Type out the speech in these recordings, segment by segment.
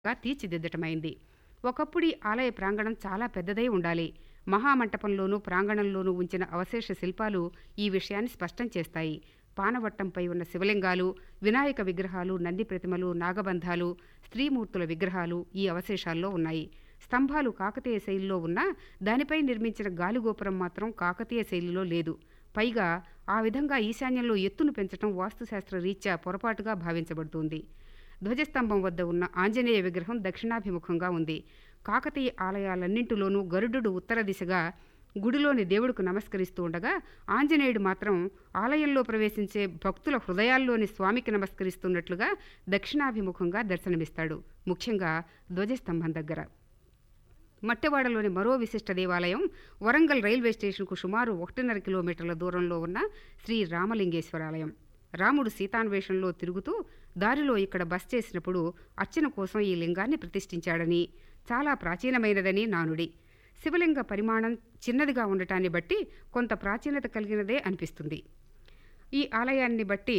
గా తీర్చిదిద్దటమైంది ఒకప్పుడు ఈ ఆలయ ప్రాంగణం చాలా పెద్దదై ఉండాలి మహామంటపంలోనూ ప్రాంగణంలోనూ ఉంచిన అవశేష శిల్పాలు ఈ విషయాన్ని స్పష్టం చేస్తాయి పానవట్టంపై ఉన్న శివలింగాలు వినాయక విగ్రహాలు నంది ప్రతిమలు నాగబంధాలు స్త్రీమూర్తుల విగ్రహాలు ఈ అవశేషాల్లో ఉన్నాయి స్తంభాలు కాకతీయ శైలిలో ఉన్నా దానిపై నిర్మించిన గాలిగోపురం మాత్రం కాకతీయ శైలిలో లేదు పైగా ఆ విధంగా ఈశాన్యంలో ఎత్తును పెంచడం వాస్తుశాస్త్ర రీత్యా పొరపాటుగా భావించబడుతుంది ధ్వజస్తంభం వద్ద ఉన్న ఆంజనేయ విగ్రహం దక్షిణాభిముఖంగా ఉంది కాకతీయ ఆలయాలన్నింటిలోనూ గరుడు ఉత్తర దిశగా గుడిలోని దేవుడికి నమస్కరిస్తూ ఉండగా ఆంజనేయుడు మాత్రం ఆలయంలో ప్రవేశించే భక్తుల హృదయాల్లోని స్వామికి నమస్కరిస్తున్నట్లుగా దక్షిణాభిముఖంగా దర్శనమిస్తాడు ముఖ్యంగా ధ్వజస్తంభం దగ్గర మట్టెవాడలోని మరో విశిష్ట దేవాలయం వరంగల్ రైల్వే స్టేషన్కు సుమారు ఒకటిన్నర కిలోమీటర్ల దూరంలో ఉన్న శ్రీ రామలింగేశ్వరాలయం రాముడు సీతాన్వేషంలో తిరుగుతూ దారిలో ఇక్కడ బస్ చేసినప్పుడు అర్చన కోసం ఈ లింగాన్ని ప్రతిష్ఠించాడని చాలా ప్రాచీనమైనదని నానుడి శివలింగ పరిమాణం చిన్నదిగా ఉండటాన్ని బట్టి కొంత ప్రాచీనత కలిగినదే అనిపిస్తుంది ఈ ఆలయాన్ని బట్టి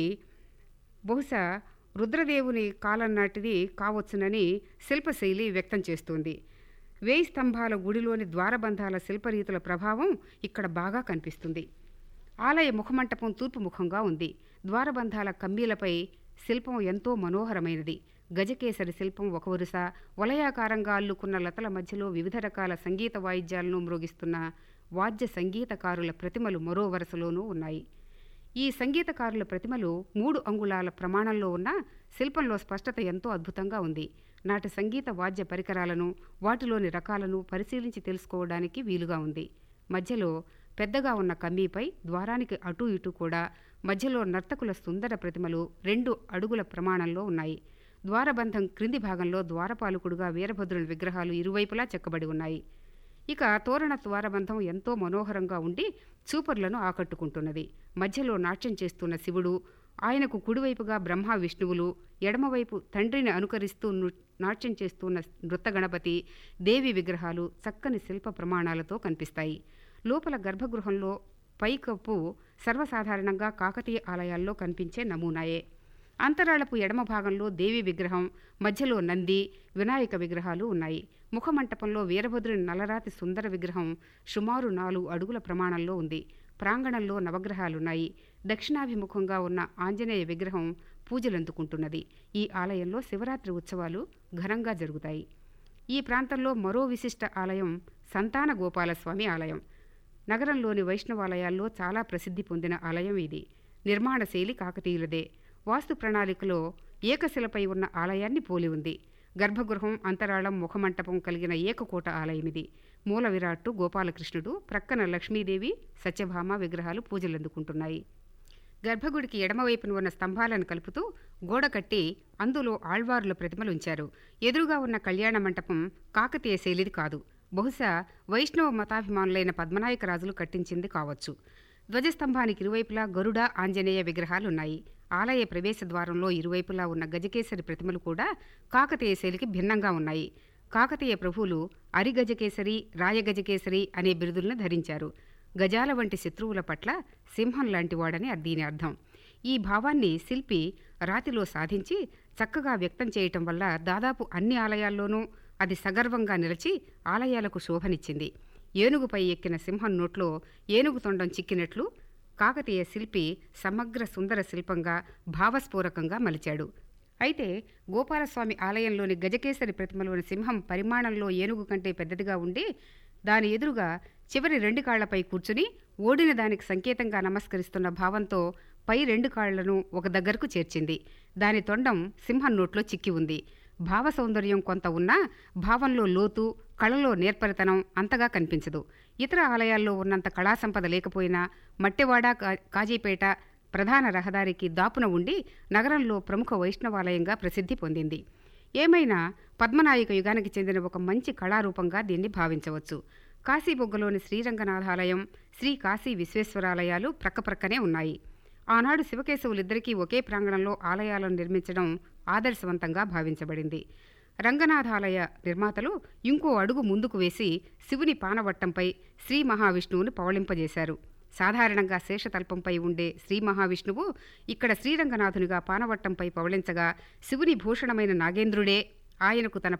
బహుశా రుద్రదేవుని కాలం నాటిది కావచ్చునని శిల్పశైలి వ్యక్తం చేస్తుంది వేయి స్తంభాల గుడిలోని ద్వారబంధాల శిల్పరీతుల ప్రభావం ఇక్కడ బాగా కనిపిస్తుంది ఆలయ ముఖమంటపం తూర్పు ముఖంగా ఉంది ద్వారబంధాల కమ్మీలపై శిల్పం ఎంతో మనోహరమైనది గజకేసరి శిల్పం ఒక వరుస వలయాకారంగా అల్లుకున్న లతల మధ్యలో వివిధ రకాల సంగీత వాయిద్యాలను మ్రోగిస్తున్న వాద్య సంగీతకారుల ప్రతిమలు మరో వరుసలోనూ ఉన్నాయి ఈ సంగీతకారుల ప్రతిమలు మూడు అంగుళాల ప్రమాణంలో ఉన్న శిల్పంలో స్పష్టత ఎంతో అద్భుతంగా ఉంది నాటి సంగీత వాద్య పరికరాలను వాటిలోని రకాలను పరిశీలించి తెలుసుకోవడానికి వీలుగా ఉంది మధ్యలో పెద్దగా ఉన్న కమ్మీపై ద్వారానికి అటూ ఇటూ కూడా మధ్యలో నర్తకుల సుందర ప్రతిమలు రెండు అడుగుల ప్రమాణంలో ఉన్నాయి ద్వారబంధం క్రింది భాగంలో ద్వారపాలకుడుగా వీరభద్రుని విగ్రహాలు ఇరువైపులా చెక్కబడి ఉన్నాయి ఇక తోరణ ద్వారబంధం ఎంతో మనోహరంగా ఉండి చూపర్లను ఆకట్టుకుంటున్నది మధ్యలో నాట్యం చేస్తున్న శివుడు ఆయనకు కుడివైపుగా బ్రహ్మ విష్ణువులు ఎడమవైపు తండ్రిని అనుకరిస్తూ నృ- నాట్యం చేస్తున్న నృత్త గణపతి దేవి విగ్రహాలు చక్కని శిల్ప ప్రమాణాలతో కనిపిస్తాయి లోపల గర్భగృహంలో పైకప్పు సర్వసాధారణంగా కాకతీయ ఆలయాల్లో కనిపించే నమూనాయే అంతరాళపు ఎడమ భాగంలో దేవి విగ్రహం మధ్యలో నంది వినాయక విగ్రహాలు ఉన్నాయి ముఖమంటపంలో వీరభద్రుని నలరాతి సుందర విగ్రహం సుమారు నాలుగు అడుగుల ప్రమాణంలో ఉంది ప్రాంగణంలో నవగ్రహాలున్నాయి దక్షిణాభిముఖంగా ఉన్న ఆంజనేయ విగ్రహం పూజలందుకుంటున్నది ఈ ఆలయంలో శివరాత్రి ఉత్సవాలు ఘనంగా జరుగుతాయి ఈ ప్రాంతంలో మరో విశిష్ట ఆలయం సంతాన గోపాలస్వామి ఆలయం నగరంలోని వైష్ణవాలయాల్లో చాలా ప్రసిద్ధి పొందిన ఆలయం ఇది నిర్మాణ శైలి కాకతీయులదే వాస్తు ప్రణాళికలో ఏకశిలపై ఉన్న ఆలయాన్ని పోలి ఉంది గర్భగృహం అంతరాళం ముఖమంటపం కలిగిన ఏకకోట ఆలయం ఇది మూల విరాట్టు గోపాలకృష్ణుడు ప్రక్కన లక్ష్మీదేవి సత్యభామ విగ్రహాలు పూజలందుకుంటున్నాయి గర్భగుడికి ఎడమవైపున ఉన్న స్తంభాలను కలుపుతూ గోడ కట్టి అందులో ఆళ్వారుల ప్రతిమలు ఉంచారు ఎదురుగా ఉన్న కళ్యాణ మంటపం కాకతీయ శైలిది కాదు బహుశా వైష్ణవ మతాభిమానులైన పద్మనాయక రాజులు కట్టించింది కావచ్చు ధ్వజస్తంభానికి ఇరువైపులా గరుడ ఆంజనేయ విగ్రహాలున్నాయి ఆలయ ప్రవేశ ద్వారంలో ఇరువైపులా ఉన్న గజకేసరి ప్రతిమలు కూడా కాకతీయ శైలికి భిన్నంగా ఉన్నాయి కాకతీయ ప్రభువులు అరిగజకేసరి రాయగజకేసరి అనే బిరుదులను ధరించారు గజాల వంటి శత్రువుల పట్ల సింహం లాంటివాడని దీని అర్థం ఈ భావాన్ని శిల్పి రాతిలో సాధించి చక్కగా వ్యక్తం చేయటం వల్ల దాదాపు అన్ని ఆలయాల్లోనూ అది సగర్వంగా నిలిచి ఆలయాలకు శోభనిచ్చింది ఏనుగుపై ఎక్కిన సింహం నోట్లో ఏనుగు తొండం చిక్కినట్లు కాకతీయ శిల్పి సమగ్ర సుందర శిల్పంగా భావస్ఫూరకంగా మలిచాడు అయితే గోపాలస్వామి ఆలయంలోని గజకేసరి ప్రతిమలోని సింహం పరిమాణంలో ఏనుగు కంటే పెద్దదిగా ఉండి దాని ఎదురుగా చివరి రెండు కాళ్లపై కూర్చుని ఓడిన దానికి సంకేతంగా నమస్కరిస్తున్న భావంతో పై రెండు కాళ్లను ఒక దగ్గరకు చేర్చింది దాని తొండం సింహం నోట్లో చిక్కి ఉంది భావ సౌందర్యం కొంత ఉన్నా భావంలో లోతు కళలో నేర్పరితనం అంతగా కనిపించదు ఇతర ఆలయాల్లో ఉన్నంత కళా సంపద లేకపోయినా మట్టెవాడ కా- కాజీపేట ప్రధాన రహదారికి దాపున ఉండి నగరంలో ప్రముఖ వైష్ణవాలయంగా ప్రసిద్ధి పొందింది ఏమైనా పద్మనాయక యుగానికి చెందిన ఒక మంచి కళారూపంగా దీన్ని భావించవచ్చు కాశీబొగ్గలోని శ్రీరంగనాథాలయం శ్రీ కాశీ విశ్వేశ్వరాలయాలు ప్రక్కప్రక్కనే ఉన్నాయి ఆనాడు శివకేశవులిద్దరికీ ఒకే ప్రాంగణంలో ఆలయాలను నిర్మించడం ఆదర్శవంతంగా భావించబడింది రంగనాథాలయ నిర్మాతలు ఇంకో అడుగు ముందుకు వేసి శివుని పానవట్టంపై శ్రీ మహావిష్ణువుని పవళింపజేశారు సాధారణంగా శేషతల్పంపై ఉండే శ్రీ మహావిష్ణువు ఇక్కడ శ్రీరంగనాథునిగా పానవట్టంపై పవళించగా శివుని భూషణమైన నాగేంద్రుడే ఆయనకు తన